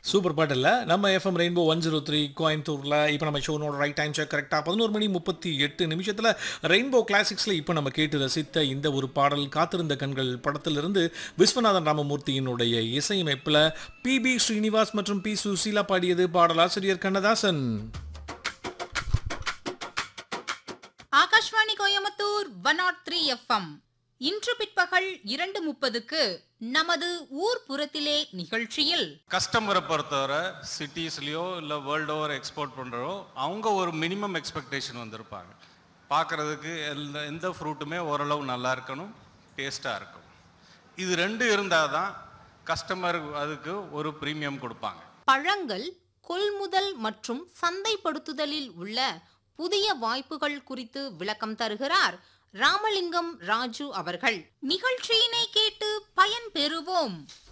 super பாட்டு இல்லை நம்ம FM rainbow one zero three கோயம்புத்தூரில் இப்போ நம்ம ஷோனோட ரைட் டைம் செக் கரெக்டாக பதினோரு மணி முப்பத்தி எட்டு நிமிஷத்தில் ரெயின்போ கிளாசிக்ஸில் இப்போ நம்ம கேட்டு ரசித்த இந்த ஒரு பாடல் காத்திருந்த கண்கள் படத்திலிருந்து விஸ்வநாதன் ராமமூர்த்தியினுடைய இசையமைப்பில் பி பி ஸ்ரீனிவாஸ் மற்றும் பி சுசீலா பாடியது பாடலாசிரியர் Kannadasan Akashvani Coimbatore one nought three FM இன்று பிற்பகல் இரண்டு முப்பதுக்கு நமது ஊர் புறத்திலே நிகழ்ச்சியில் கஸ்டமரை பொறுத்தவரை சிட்டிஸ்லேயோ இல்லை வேர்ல்டு ஓவர் எக்ஸ்போர்ட் பண்ணுறோ அவங்க ஒரு மினிமம் எக்ஸ்பெக்டேஷன் வந்திருப்பாங்க பார்க்குறதுக்கு எந்த எந்த ஃப்ரூட்டுமே ஓரளவு நல்லா இருக்கணும் டேஸ்ட்டாக இருக்கும் இது ரெண்டு இருந்தால் தான் கஸ்டமர் அதுக்கு ஒரு ப்ரீமியம் கொடுப்பாங்க பழங்கள் கொள்முதல் மற்றும் சந்தைப்படுத்துதலில் உள்ள புதிய வாய்ப்புகள் குறித்து விளக்கம் தருகிறார் ராமலிங்கம் ராஜு அவர்கள் நிகழ்ச்சியினை கேட்டு பயன் பெறுவோம்